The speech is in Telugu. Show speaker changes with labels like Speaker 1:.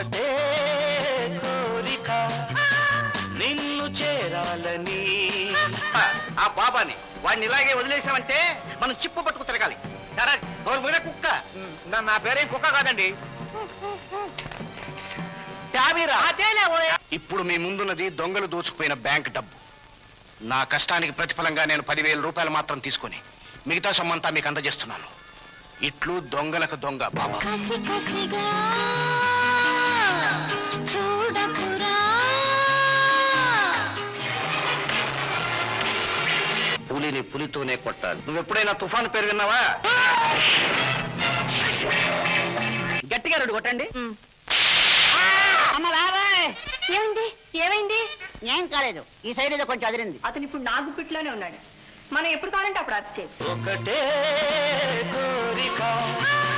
Speaker 1: ఒకటే కోరిక నిన్ను చేరాలని
Speaker 2: ఆ, ఆ బాబాని వాడిని ఇలాగే వదిలేసామంటే మనం చిప్పు పట్టుకు తిరగాలి కరెక్ట్ నోరు మీద కుక్క నా- నా పేరేం కుక్క కాదండి ఇప్పుడు మీ ముందున్నది దొంగలు దోచుకుపోయిన బ్యాంక్ డబ్బు నా కష్టానికి ప్రతిఫలంగా నేను పదివేల రూపాయలు మాత్రం తీసుకొని మిగతా సొమ్మంతా మీకు అందజేస్తున్నాను ఇట్లు దొంగలకు దొంగ బాబా
Speaker 3: కసి కసిగా చూడకురా
Speaker 2: పులిని పులితోనే కొట్టాలి నువ్వు ఎప్పుడైనా తుఫాను పేరు విన్నావా గట్టిగా రెండు కొట్టండి
Speaker 4: అమ్మ బాబాయ్
Speaker 3: ఏమైంది ఏమైంది
Speaker 4: ఏం కాలేదు ఈ సైడ్ ఏదో కొంచెం అదిరింది
Speaker 5: అతను ఇప్పుడు నా గుప్పిట్లోనే ఉన్నాడు మనం ఎప్పుడు కావాలంటే అప్పుడు అరెస్ట్ చేయొచ్చు
Speaker 1: ఒకటే కోరిక